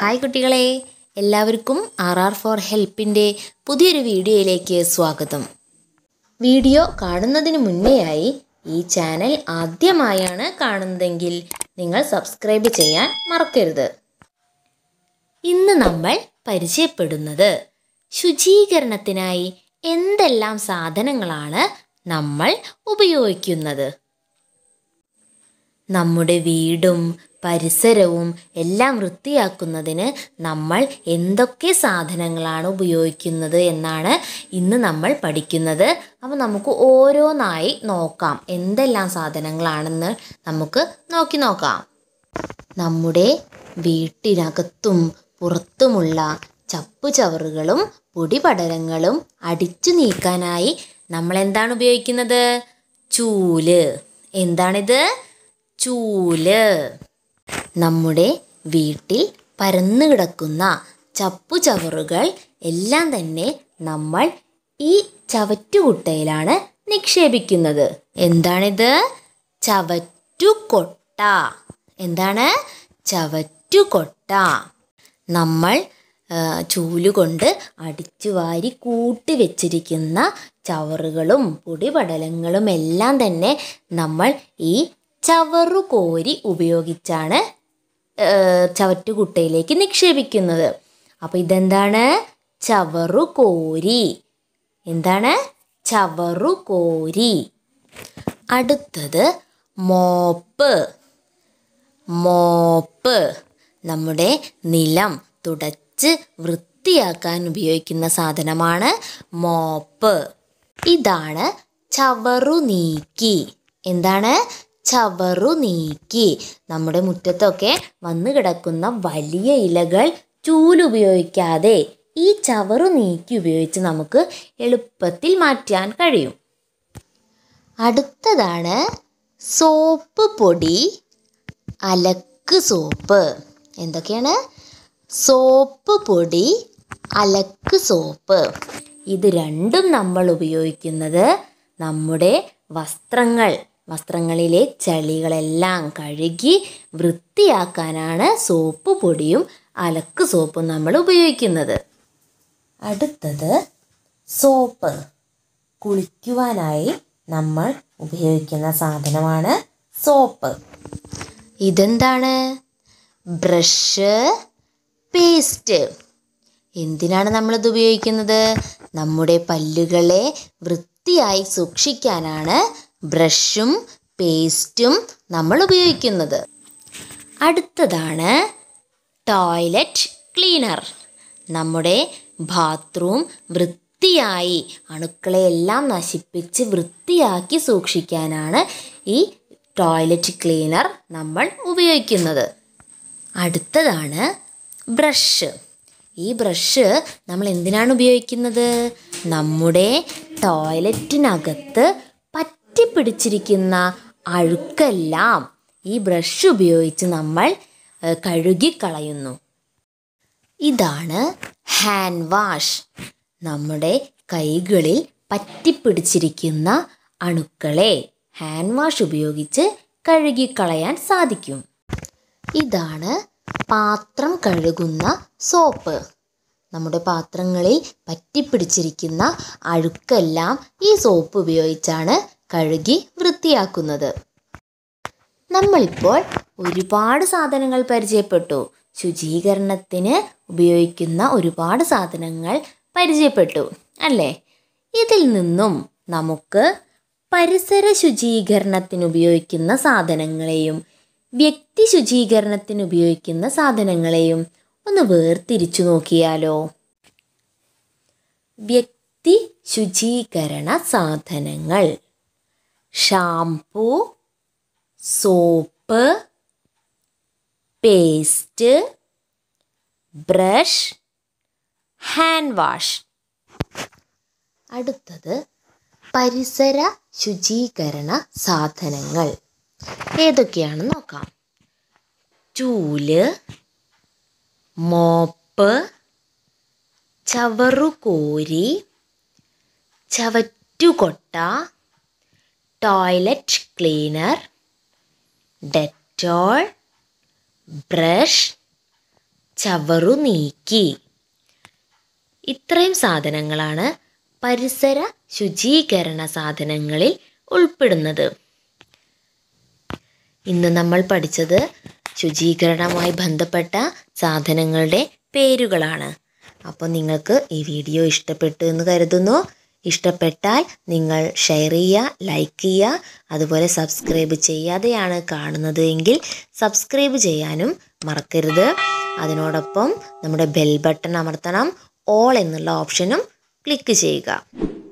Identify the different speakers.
Speaker 1: hi കുട്ടികളെ എല്ലാവർക്കും R R four ഹെൽപ്പിൻ്റെ പുതിയൊരു വീഡിയോയിലേക്ക് സ്വാഗതം വീഡിയോ കാണുന്നതിന് മുന്നേയായി ഈ ചാനൽ ആദ്യമായാണ് കാണുന്നതെങ്കിൽ നിങ്ങൾ സബ്സ്ക്രൈബ് ചെയ്യാൻ മറക്കരുത് ഇന്ന് നമ്മൾ പരിചയപ്പെടുന്നത് ശുചീകരണത്തിനായി എന്തെല്ലാം സാധനങ്ങളാണ് നമ്മൾ ഉപയോഗിക്കുന്നത് നമ്മുടെ വീടും പരിസരവും എല്ലാം വൃത്തിയാക്കുന്നതിന് നമ്മൾ എന്തൊക്കെ സാധനങ്ങളാണ് ഉപയോഗിക്കുന്നത് എന്നാണ് ഇന്ന് നമ്മൾ പഠിക്കുന്നത് അപ്പോൾ നമുക്ക് ഓരോന്നായി നോക്കാം എന്തെല്ലാം സാധനങ്ങളാണെന്ന് നമുക്ക് നോക്കി നോക്കാം നമ്മുടെ വീട്ടിനകത്തും പുറത്തുമുള്ള ചപ്പുചവറുകളും പൊടിപടലങ്ങളും അടിച്ചു നീക്കാനായി നമ്മൾ എന്താണ് ഉപയോഗിക്കുന്നത് ചൂല് എന്താണിത് ചൂല് നമ്മുടെ വീട്ടിൽ പരന്നു കിടക്കുന്ന ചപ്പുചവറുകൾ എല്ലാം തന്നെ നമ്മൾ ഈ ചവറ്റുകുട്ടയിലാണ് നിക്ഷേപിക്കുന്നത് എന്താണിത് ചവറ്റുകൊട്ട എന്താണ് ചവറ്റുകൊട്ട നമ്മൾ ആ, ചൂലുകൊണ്ട് അടിച്ചു വാരി കൂട്ടി വെച്ചിരിക്കുന്ന ചവറുകളും പൊടിപടലങ്ങളും എല്ലാം തന്നെ നമ്മൾ ഈ ചവറു കോരി ഉപയോഗിച്ചാണ് ആ, ചവറ്റുകുട്ടയിലേക്ക് നിക്ഷേപിക്കുന്നത് അപ്പോൾ ഇതെന്താണ് ചവറു കോരി എന്താണ് ചവറു കോരി അടുത്തത് മോപ്പ് മോപ്പ് നമ്മുടെ നിലം തുടച്ച് വൃത്തിയാക്കാൻ ഉപയോഗിക്കുന്ന സാധനമാണ് മോപ്പ് ഇതാണ് ചവറു നീക്കി എന്താണ് ചവറു നീക്കി നമ്മുടെ മുറ്റത്തൊക്കെ വന്നു കിടക്കുന്ന വലിയ ഇലകൾ ചൂലുപയോഗിക്കാതെ ഈ ചവറു നീക്കി ഉപയോഗിച്ച് നമുക്ക് എളുപ്പത്തിൽ മാറ്റാൻ കഴിയും അടുത്തതാണ് സോപ്പ് പൊടി അലക്ക് സോപ്പ് എന്തൊക്കെയാണ് സോപ്പ് പൊടി അലക്ക് സോപ്പ് ഇത് രണ്ടും നമ്മൾ ഉപയോഗിക്കുന്നത് നമ്മുടെ വസ്ത്രങ്ങൾ വസ്ത്രങ്ങളിലെ ചളികളെല്ലാം കഴുകി വൃത്തിയാക്കാനാണ് സോപ്പ് പൊടിയും അലക്ക് സോപ്പും നമ്മൾ ഉപയോഗിക്കുന്നത് അടുത്തത് സോപ്പ് കുളിക്കുവാനായി നമ്മൾ ഉപയോഗിക്കുന്ന സാധനമാണ് സോപ്പ് ഇതെന്താണ് ബ്രഷ് പേസ്റ്റ് എന്തിനാണ് നമ്മളിത് ഉപയോഗിക്കുന്നത് നമ്മുടെ പല്ലുകളെ വൃത്തിയായി സൂക്ഷിക്കാനാണ് ബ്രഷും പേസ്റ്റും നമ്മൾ ഉപയോഗിക്കുന്നത് അടുത്തതാണ് ടോയ്ലറ്റ് ക്ലീനർ നമ്മുടെ ബാത്റൂം വൃത്തിയായി അണുക്കളെയെല്ലാം നശിപ്പിച്ച് വൃത്തിയാക്കി സൂക്ഷിക്കാനാണ് ഈ ടോയ്ലറ്റ് ക്ലീനർ നമ്മൾ ഉപയോഗിക്കുന്നത് അടുത്തതാണ് ബ്രഷ് ഈ ബ്രഷ് നമ്മൾ എന്തിനാണ് ഉപയോഗിക്കുന്നത് നമ്മുടെ ടോയ്ലറ്റിനകത്ത് പറ്റിപ്പിടിച്ചിരിക്കുന്ന അഴുക്കെല്ലാം ഈ ബ്രഷ് ഉപയോഗിച്ച് നമ്മൾ ഏഹ്, കഴുകിക്കളയുന്നു ഇതാണ് ഹാൻഡ് വാഷ് നമ്മുടെ കൈകളിൽ പറ്റിപ്പിടിച്ചിരിക്കുന്ന അണുക്കളെ ഹാൻഡ് വാഷ് ഉപയോഗിച്ച് കഴുകിക്കളയാൻ സാധിക്കും ഇതാണ് പാത്രം കഴുകുന്ന സോപ്പ് നമ്മുടെ പാത്രങ്ങളിൽ പറ്റിപ്പിടിച്ചിരിക്കുന്ന അഴുക്കെല്ലാം ഈ സോപ്പ് ഉപയോഗിച്ചാണ് കഴുകി വൃത്തിയാക്കുന്നത് നമ്മളിപ്പോൾ ഒരുപാട് സാധനങ്ങൾ പരിചയപ്പെട്ടു ശുചീകരണത്തിന് ഉപയോഗിക്കുന്ന ഒരുപാട് സാധനങ്ങൾ പരിചയപ്പെട്ടു അല്ലേ ഇതിൽ നിന്നും നമുക്ക് പരിസര ശുചീകരണത്തിന് ഉപയോഗിക്കുന്ന സാധനങ്ങളെയും വ്യക്തി ശുചീകരണത്തിന് ഉപയോഗിക്കുന്ന സാധനങ്ങളെയും ഒന്ന് വേർതിരിച്ചു നോക്കിയാലോ വ്യക്തി ശുചീകരണ സാധനങ്ങൾ shampoo soap paste brush hand wash അടുത്തത് പരിസര ശുചീകരണ സാധനങ്ങൾ ഏതൊക്കെയാണെന്ന് നോക്കാം ചൂല് മോപ്പ് ചവറുകോരി ചവറ്റുകൊട്ട ടോയ്ലറ്റ് ക്ലീനർ ഡെറ്റോൾ ബ്രഷ് ചവറു നീക്കി ഇത്രയും സാധനങ്ങളാണ് പരിസര ശുചീകരണ സാധനങ്ങളിൽ ഉൾപ്പെടുന്നത് ഇന്ന് നമ്മൾ പഠിച്ചത് ശുചീകരണവുമായി ബന്ധപ്പെട്ട സാധനങ്ങളുടെ പേരുകളാണ് അപ്പോൾ നിങ്ങൾക്ക് ഈ വീഡിയോ ഇഷ്ടപ്പെട്ടു എന്ന് കരുതുന്നു ഇഷ്ടപ്പെട്ടാൽ നിങ്ങൾ ഷെയർ ചെയ്യുക ലൈക്ക് ചെയ്യുക അതുപോലെ സബ്സ്ക്രൈബ് ചെയ്യാതെയാണ് കാണുന്നത് എങ്കിൽ സബ്സ്ക്രൈബ് ചെയ്യാനും മറക്കരുത് അതിനോടൊപ്പം നമ്മുടെ ബെൽ ബട്ടൺ അമർത്തണം ഓൾ എന്നുള്ള ഓപ്ഷനും ക്ലിക്ക് ചെയ്യുക